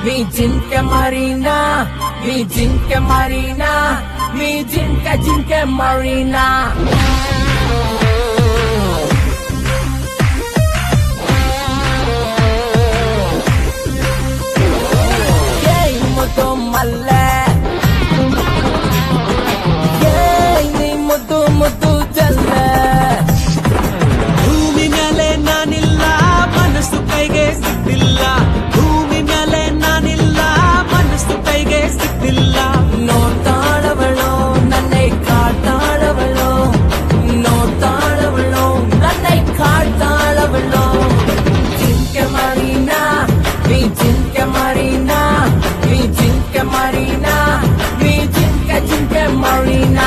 మీ జింక మరీనా మీ జింక మరీనా మీ జింక జింక మరీనా ಏಯ್ ಮುದ್ದು ಮಲ್ಲೆ ಏಯ್ ನೀ ಮುದ್ದು ಮುದ್ದು ಜಲ್ಲೆ ಭೂಮಿ ಮೇಲೆ ನಾನಿಲ್ಲ ಮನಸ್ಸು ಕೈಗೆ ಸಿಕ್ತಿಲ್ಲ ಭೂಮಿ ಮೇಲೆ ನಾನಿಲ್ಲ ಮನಸ್ಸು ಕೈಗೆ ಸಿಕ್ತಿಲ್ಲ ನೋಡ್ತಾಳವಳು ನನ್னை ಕಾಡ್ತಾಳವಳು ನೋಡ್ತಾಳವಳು ನನ್னை ಕಾಡ್ತಾಳವಳು ಜಿಂಕೆ ಮರೀನಾ ನೀ ಜಿಂಕೆ ಮರೀನಾ ನೀ ಜಿಂಕೆ ಮರೀನಾ ನೀ ಜಿಂಕೆ ಜಿಂಕೆ ಮರೀನಾ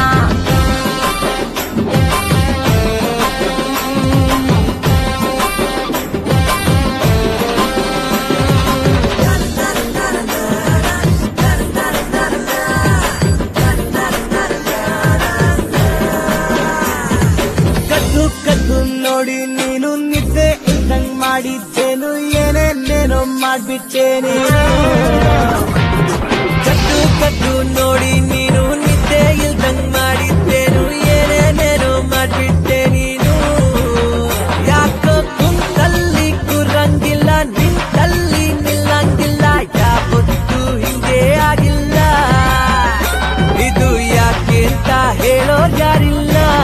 ಕದ್ದು ಕದ್ದು ನೋಡಿ ನೀನು ನಿದ್ದೆ ಇದ್ದಂಗ್ ಮಾಡಿದ್ದೇನು ಏನೇನೇನೋ ಮಾಡ್ಬಿಟ್ಟೆ ನೀನು ಕದ್ದು ಕದ್ದು ನೋಡಿ ನೀನು ನಿದ್ದೆ ಇಲ್ದಂಗ್ ಮಾಡಿದ್ದೇನು ಏನೇನೇನೋ ಮಾಡ್ಬಿಟ್ಟೆ ನೀನು ಯಾಕೋ ಕುಂತಲ್ಲಿ ಕೂರಂಗಿಲ್ಲ ನಿಂತಲ್ಲಿ ನಿಲ್ಲಂಗಿಲ್ಲ ಯಾವತ್ತೂ ಹಿಂಗೆ ಆಗಿಲ್ಲ ಇದು ಯಾಕೆ ಅಂತ ಹೇಳೋ ಯಾರಿಲ್ಲ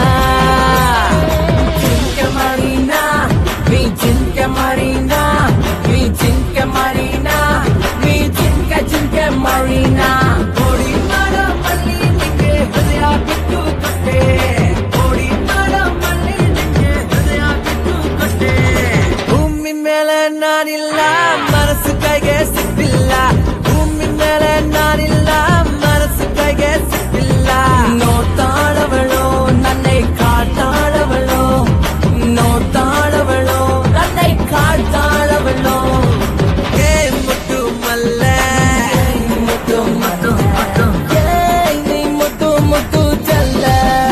ಜಿಂಕೆ ಮರೀನಾ ನೀ ಜಿಂಕೆ ಮರೀನಾ ನೀ ಜಿಂಕೆ ಮರೀನಾ ನೀ ಜಿಂಕೆ ಜಿಂಕೆ ಮರೀನಾ ಓಡಿ ಮಾಡೋ ಮಲ್ಲಿ ನಿಂಗೆ ಹೃದಯ ಬಿಟ್ಟು ಕೊಟ್ಟೆ ಓಡಿ ಮಾಡೋ ಮಲ್ಲಿ ನಿಂಗೆ ಹೃದಯ ಬಿಟ್ಟು ಕೊಟ್ಟೆ ಭೂಮಿ ಮೇಲೆ ನಾನಿಲ್ಲ ಮನಸ್ಸು ಕೈಗೆ ಸಿಕ್ತಿಲ್ಲ ಭೂಮಿ ಮೇಲೆ ನಾನಿಲ್ಲ ಮನಸ್ಸು ಕೈಗೆ ಸಿಕ್ತಿಲ್ಲ ನೋಡ್ತಾಳವಳು ನನ್னை ಕಾಡ್ತಾಳವಳು ನೋಡ್ತಾಳವಳು ನನ್னை ಕಾಡ್ತಾಳವಳು ಏ ಮುಟ್ಟು ಮಲ್ಲೆ ಮುದ್ದು ಮುದ್ದು ಮುದ್ದು ಏಯ್ ನೀ ಮುದ್ದು ಮುದ್ದು ಜಲ್ಲ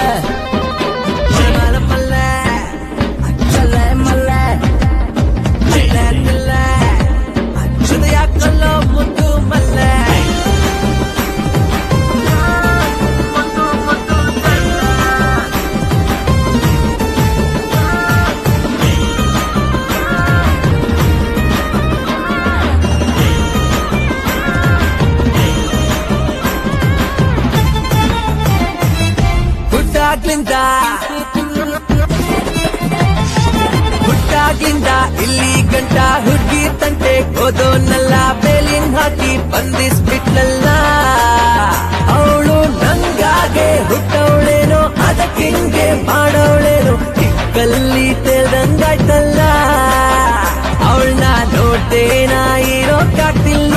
ಶಮಲ ಮಲ್ಲೆ ಜಲ್ಲ ಮಲ್ಲ ಚಿಲ್ಲ ಚಿಲ್ಲ ಹೃದಯ ಕಲ್ಲೋ ಮುದ್ದು ಮಲ್ಲೆ ಹುಟ್ಟಾಗ್ಲಿಂದ ಹುಟ್ಟಾಗ್ಲಿಂದ ಇಲ್ಲಿ ಗಂಟ ಹುಡುಗಿ ತಂಟೆ ಓದೋನಲ್ಲ ಬೇಲಿನ್ ಹಾಕಿ ಬಂದಿಸ್ಬಿಟ್ಲಲ್ಲ ಅವಳು ನಂಗಾಗೆ ಹುಟ್ಟವಳೇನೋ ಅದಕ್ಕಿಂಗೆ ಮಾಡೋಳೇನೋ ಚಿಕ್ಕಲ್ಲಿ ತೆಲ್ದಂಗಾಯ್ತಲ್ಲ ಅವಳನ್ನ ನೋಡ್ತೇನ ಇರೋಕ್ಕಾಗ್ತಿಲ್ಲ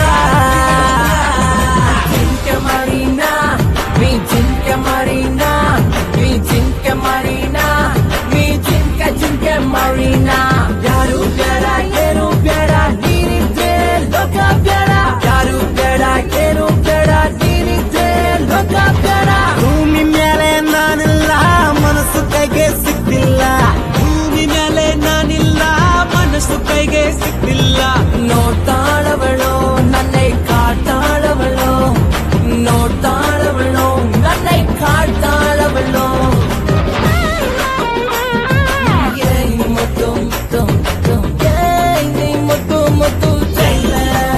ಜಿಂಕೆ ಮರೀನಾ ನೀ ಜಿಂಕೆ ಮರೀನಾ ನೀ ಜಿಂಕೆ ಮರೀನಾ ನೀ ಜಿಂಕೆ ಜಿಂಕೆ ಮರೀನಾ ಯಾರು ಬೇಡ ಏನು ಬೇಡ ನೀನಿದ್ದೆ ಲೋಕ ಬೇಡ ಯಾರು ಬೇಡ ಏನು ಬೇಡ ನೀನಿದ್ದೆ ಲೋಕ ಬೇಡ ಭೂಮಿ ಮೇಲೆ ನಾನಿಲ್ಲ ಮನಸ್ಸು ಕೈಗೆ ಸಿಕ್ತಿಲ್ಲ ಭೂಮಿ ಮೇಲೆ ನಾನಿಲ್ಲ ಮನಸ್ಸು ಕೈಗೆ ಸಿಕ್ತಿಲ್ಲ ನೋಡ್ತಾಳವಳು ನನ್னை ಕಾಡ್ತಾಳವಳು ನೋಡ್ತಾಳವಳು ನನ್னை ಕಾಡ್ತಾಳವಳು ಏಯ್ ಮುದ್ದು ಮುದ್ದು ಮುದ್ದು ಏಯ್ ನೀ ಮುದ್ದು ಮುದ್ದು ಚೆಲ್ಲ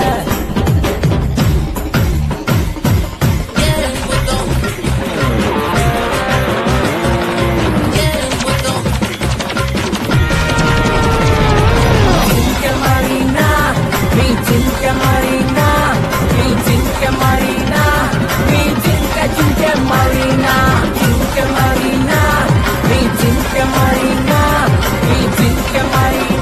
ಏಯ್ ಮುದ್ದು ಏಯ್ ಮುದ್ದು ಜಿಂಕೆ ಮರೀನಾ ನೀ ಜಿಂಕೆ ಮರೀನಾ ನೀ ಜಿಂಕೆ ಮರೀನಾ ನೀ ಜಿಂಕೆ ಜಿಂಕೆ ಮರೀನಾ ಜಿಂಕೆ ಮರೀನಾ ನೀ ಜಿಂಕೆ ಮರೀನಾ ನೀ ಜಿಂಕೆ ಮರೀನಾ